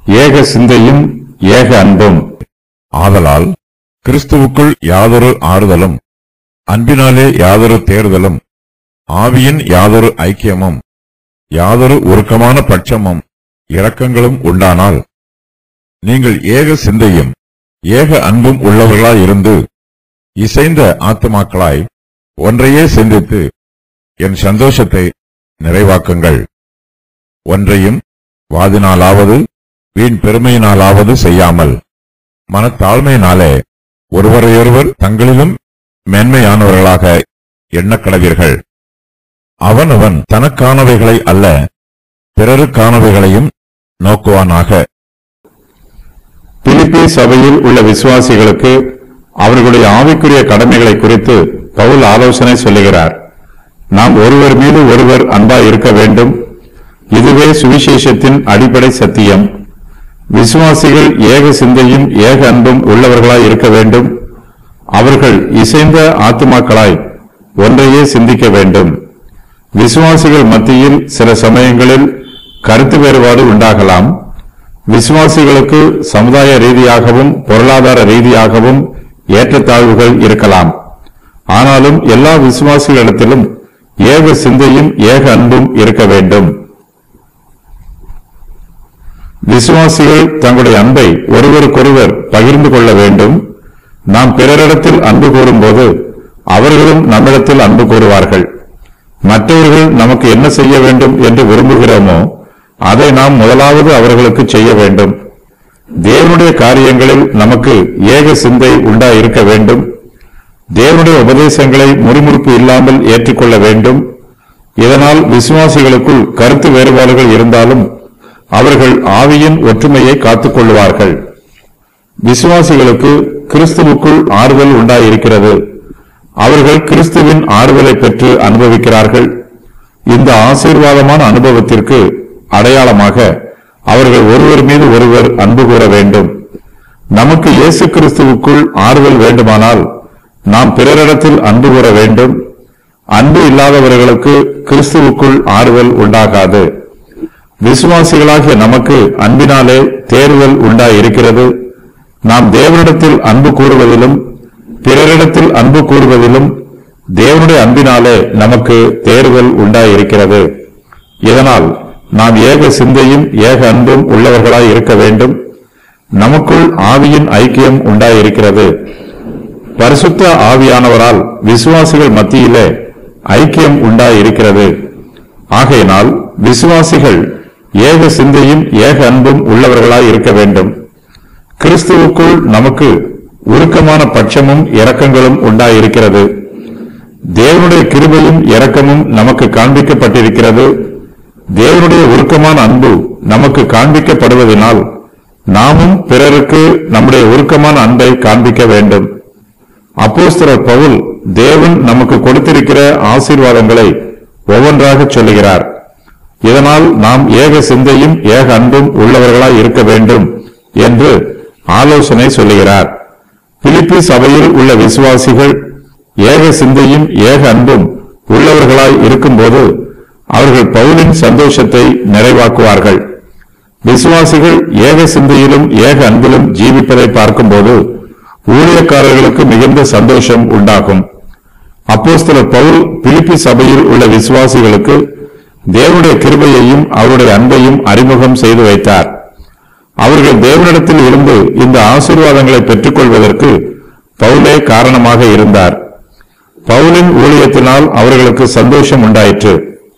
ஏக சிந்தையும் ஏக அன்பும் ஆதலால் கிறிஸ்துவுக்குள் யாதொரு ஆறுதலும் அன்பினாலே யாதொரு தேர்தலும் ஆவியின் யாதொரு ஐக்கியமும் யாதொரு உருக்கமான பட்சமும் இரக்கங்களும் உண்டானால் நீங்கள் ஏக சிந்தையும் ஏக அன்பும் உள்ளவர்களாய் இருந்து இசைந்த ஆத்துமாக்களாய் ஒன்றையே சிந்தித்து என் சந்தோஷத்தை நிறைவாக்குங்கள் ஒன்றையும் வாதினாலாவது வீண் பெருமையினாலாவது செய்யாமல் மனத்தாழ்மையினாலே ஒருவரையொருவர் தங்களிலும் மேன்மையானவர்களாக எண்ணக்கடவீர்கள் அவனவன் தனக்கானவைகளை அல்ல பிறருக்கானவைகளையும் நோக்குவானாக பிலிப்பி சபையில் உள்ள விசுவாசிகளுக்கு அவர்களுடைய ஆவிக்குரிய கடமைகளை குறித்து பவுல் ஆலோசனை சொல்லுகிறார் நாம் ஒருவர் மீது ஒருவர் அன்பாய் இருக்க வேண்டும் இதுவே சுவிசேஷத்தின் அடிப்படை சத்தியம் விசுவாசிகள் ஏக சிந்தையும் ஏக அன்பும் உள்ளவர்களாய் இருக்க வேண்டும் அவர்கள் இசைந்த ஆத்துமாக்களாய் ஒன்றையே சிந்திக்க வேண்டும் விசுவாசிகள் மத்தியில் சில சமயங்களில் கருத்து வேறுபாடு உண்டாகலாம் விசுவாசிகளுக்கு சமுதாய ரீதியாகவும் பொருளாதார ரீதியாகவும் ஏற்றத்தாழ்வுகள் இருக்கலாம் ஆனாலும் எல்லா விசுவாசிகளிடத்திலும் ஏக சிந்தையும் ஏக அன்பும் இருக்க வேண்டும் விசுவாசிகள் தங்களுடைய அன்பை ஒருவருக்கொருவர் பகிர்ந்து கொள்ள வேண்டும் நாம் பிறரிடத்தில் அன்பு கூறும்போது அவர்களும் நம்மிடத்தில் அன்பு கூறுவார்கள் மற்றவர்கள் நமக்கு என்ன செய்ய வேண்டும் என்று விரும்புகிறோமோ அதை நாம் முதலாவது அவர்களுக்கு செய்ய வேண்டும் தேவனுடைய காரியங்களில் நமக்கு ஏக சிந்தை உண்டா இருக்க வேண்டும் தேவனுடைய உபதேசங்களை முறுமுறுப்பு இல்லாமல் ஏற்றுக்கொள்ள வேண்டும் இதனால் விசுவாசிகளுக்குள் கருத்து வேறுபாடுகள் இருந்தாலும் அவர்கள் ஆவியின் ஒற்றுமையை காத்துக் கொள்வார்கள் விசுவாசிகளுக்கு கிறிஸ்துவுக்குள் ஆறுதல் உண்டாயிருக்கிறது அவர்கள் கிறிஸ்துவின் ஆறுதலை பெற்று அனுபவிக்கிறார்கள் இந்த ஆசீர்வாதமான அனுபவத்திற்கு அடையாளமாக அவர்கள் ஒருவர் மீது ஒருவர் அன்பு கூற வேண்டும் நமக்கு இயேசு கிறிஸ்துவுக்குள் ஆறுதல் வேண்டுமானால் நாம் பிறரிடத்தில் அன்பு கூற வேண்டும் அன்பு இல்லாதவர்களுக்கு கிறிஸ்துவுக்குள் ஆறுதல் உண்டாகாது விசுவாசிகளாகிய நமக்கு அன்பினாலே தேர்தல் உண்டாயிருக்கிறது நாம் தேவனிடத்தில் அன்பு கூறுவதிலும் பிறரிடத்தில் அன்பு கூறுவதிலும் தேவனுடைய அன்பினாலே நமக்கு தேர்தல் உண்டாயிருக்கிறது இதனால் நாம் ஏக சிந்தையும் ஏக அன்பும் உள்ளவர்களாய் இருக்க வேண்டும் நமக்குள் ஆவியின் ஐக்கியம் உண்டாயிருக்கிறது பரிசுத்த ஆவியானவரால் விசுவாசிகள் மத்தியிலே ஐக்கியம் உண்டாயிருக்கிறது ஆகையினால் விசுவாசிகள் ஏக சிந்தையும் ஏக அன்பும் உள்ளவர்களாய் இருக்க வேண்டும் கிறிஸ்துவுக்குள் நமக்கு உருக்கமான பட்சமும் இரக்கங்களும் உண்டாயிருக்கிறது தேவனுடைய கிருபையும் இரக்கமும் நமக்கு காண்பிக்கப்பட்டிருக்கிறது தேவனுடைய உருக்கமான அன்பு நமக்கு காண்பிக்கப்படுவதனால் நாமும் பிறருக்கு நம்முடைய உருக்கமான அன்பை காண்பிக்க வேண்டும் அப்போஸ்தலர் பவுல் தேவன் நமக்கு கொடுத்திருக்கிற ஆசீர்வாதங்களை ஒவ்வொன்றாக சொல்லுகிறார் இதனால் நாம் ஏக சிந்தையும் ஏக அன்பும் உள்ளவர்களாய் இருக்க வேண்டும் என்று ஆலோசனை சொல்லுகிறார் பிலிப்பி சபையில் உள்ள விசுவாசிகள் ஏக சிந்தையும் ஏக அன்பும் உள்ளவர்களாய் இருக்கும்போது அவர்கள் பவுலின் சந்தோஷத்தை நிறைவாக்குவார்கள் விசுவாசிகள் ஏக சிந்தையிலும் ஏக அன்பிலும் ஜீவிப்பதை பார்க்கும்போது ஊழியக்காரர்களுக்கு மிகுந்த சந்தோஷம் உண்டாகும் அப்போஸ்தலர் பவுல் பிலிப்பி சபையில் உள்ள விசுவாசிகளுக்கு தேவனுடைய கிருபையையும் அவருடைய அன்பையும் அறிமுகம் செய்து வைத்தார் அவர்கள் தேவனிடத்தில் இருந்து இந்த ஆசீர்வாதங்களை பெற்றுக்கொள்வதற்கு பவுலே காரணமாக இருந்தார் பவுலின் ஊழியத்தினால் அவர்களுக்கு சந்தோஷம் உண்டாயிற்று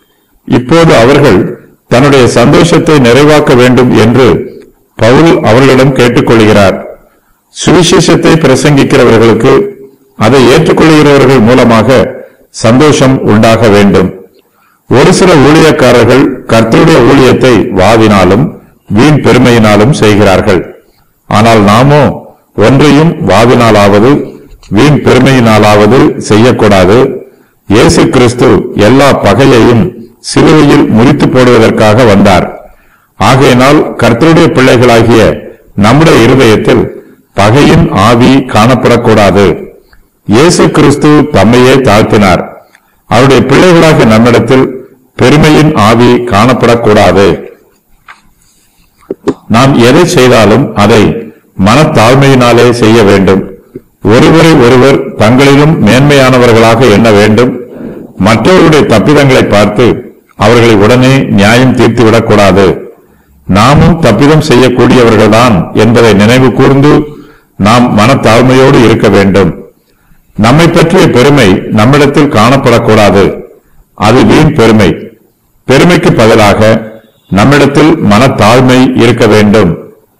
இப்போது அவர்கள் தன்னுடைய சந்தோஷத்தை நிறைவாக்க வேண்டும் என்று பவுல் அவர்களிடம் கேட்டுக்கொள்கிறார் சுவிசேஷத்தை பிரசங்கிக்கிறவர்களுக்கு அதை ஏற்றுக்கொள்கிறவர்கள் மூலமாக சந்தோஷம் உண்டாக வேண்டும் ஒரு சில ஊழியக்காரர்கள் கர்த்தருடைய ஊழியத்தை வாதினாலும் வீண் பெருமையினாலும் செய்கிறார்கள் ஆனால் நாமோ ஒன்றையும் வாதினாலாவது வீண் பெருமையினாலாவது செய்யக்கூடாது இயேசு கிறிஸ்து எல்லா பகையையும் சிலுவையில் முறித்து போடுவதற்காக வந்தார் ஆகையினால் கர்த்தருடைய பிள்ளைகளாகிய நம்முடைய இருதயத்தில் பகையின் ஆவி காணப்படக்கூடாது இயேசு கிறிஸ்து தம்மையே தாழ்த்தினார் அவருடைய பிள்ளைகளாகிய நம்மிடத்தில் பெருமையின் ஆவி காணப்படக்கூடாது நாம் எதை செய்தாலும் அதை மனத்தாழ்மையினாலே செய்ய வேண்டும் ஒருவரை ஒருவர் தங்களிலும் மேன்மையானவர்களாக எண்ண வேண்டும் மற்றவருடைய தப்பிதங்களை பார்த்து அவர்களை உடனே நியாயம் தீர்த்துவிடக்கூடாது நாமும் தப்பிதம் செய்யக்கூடியவர்கள்தான் என்பதை நினைவு கூர்ந்து நாம் மனத்தாழ்மையோடு இருக்க வேண்டும் நம்மை பற்றிய பெருமை நம்மிடத்தில் காணப்படக்கூடாது அது வீண் பெருமை பெருமைக்கு பதிலாக நம்மிடத்தில் மனத்தாழ்மை இருக்க வேண்டும்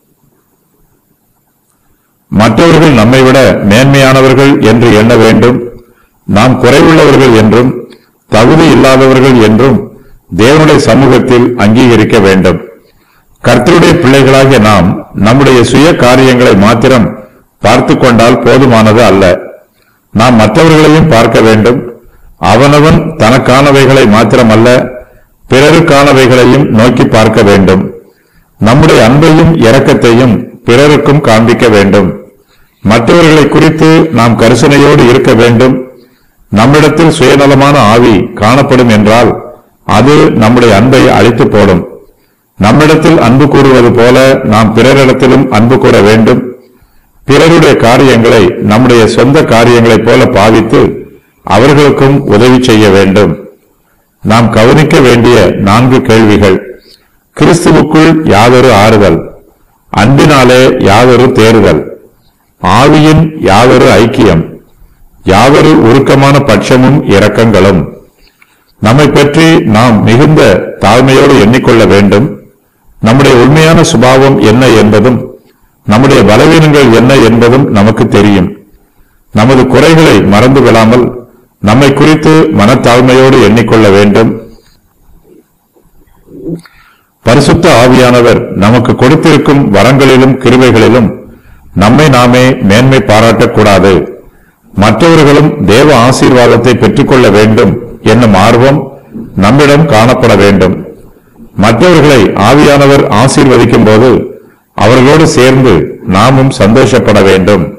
மற்றவர்கள் நம்மை விட மேன்மையானவர்கள் என்று எண்ண வேண்டும் நாம் குறைவுள்ளவர்கள் என்றும் தகுதி இல்லாதவர்கள் என்றும் தேவனுடைய சமூகத்தில் அங்கீகரிக்க வேண்டும் கர்த்தருடைய பிள்ளைகளாகிய நாம் நம்முடைய சுய காரியங்களை மாத்திரம் பார்த்து கொண்டால் போதுமானது அல்ல நாம் மற்றவர்களையும் பார்க்க வேண்டும் அவனவன் தனக்கானவைகளை மாத்திரமல்ல பிறருக்கானவைகளையும் நோக்கி பார்க்க வேண்டும் நம்முடைய அன்பையும் இரக்கத்தையும் பிறருக்கும் காண்பிக்க வேண்டும் மற்றவர்களை குறித்து நாம் கரிசனையோடு இருக்க வேண்டும் நம்மிடத்தில் சுயநலமான ஆவி காணப்படும் என்றால் அது நம்முடைய அன்பை அழித்து போடும் நம்மிடத்தில் அன்பு கூறுவது போல நாம் பிறரிடத்திலும் அன்பு கூற வேண்டும் பிறருடைய காரியங்களை நம்முடைய சொந்த காரியங்களைப் போல பாவித்து அவர்களுக்கும் உதவி செய்ய வேண்டும் நாம் கவனிக்க வேண்டிய நான்கு கேள்விகள் கிறிஸ்துவுக்குள் யாதொரு ஆறுதல் அன்பினாலே யாதொரு தேறுதல் ஆவியின் யாதொரு ஐக்கியம் யாதொரு உருக்கமான பட்சமும் இரக்கங்களும் நம்மை பற்றி நாம் மிகுந்த தாழ்மையோடு எண்ணிக்கொள்ள வேண்டும் நம்முடைய உண்மையான சுபாவம் என்ன என்பதும் நம்முடைய பலவீனங்கள் என்ன என்பதும் நமக்கு தெரியும் நமது குறைகளை மறந்து விடாமல் நம்மை குறித்து மனத்தாழ்மையோடு எண்ணிக்கொள்ள வேண்டும் பரிசுத்த ஆவியானவர் நமக்கு கொடுத்திருக்கும் வரங்களிலும் கிருபைகளிலும் நம்மை நாமே மேன்மை பாராட்டக்கூடாது மற்றவர்களும் தேவ ஆசீர்வாதத்தை பெற்றுக்கொள்ள வேண்டும் என்னும் ஆர்வம் நம்மிடம் காணப்பட வேண்டும் மற்றவர்களை ஆவியானவர் ஆசீர்வதிக்கும் போது அவர்களோடு சேர்ந்து நாமும் சந்தோஷப்பட வேண்டும்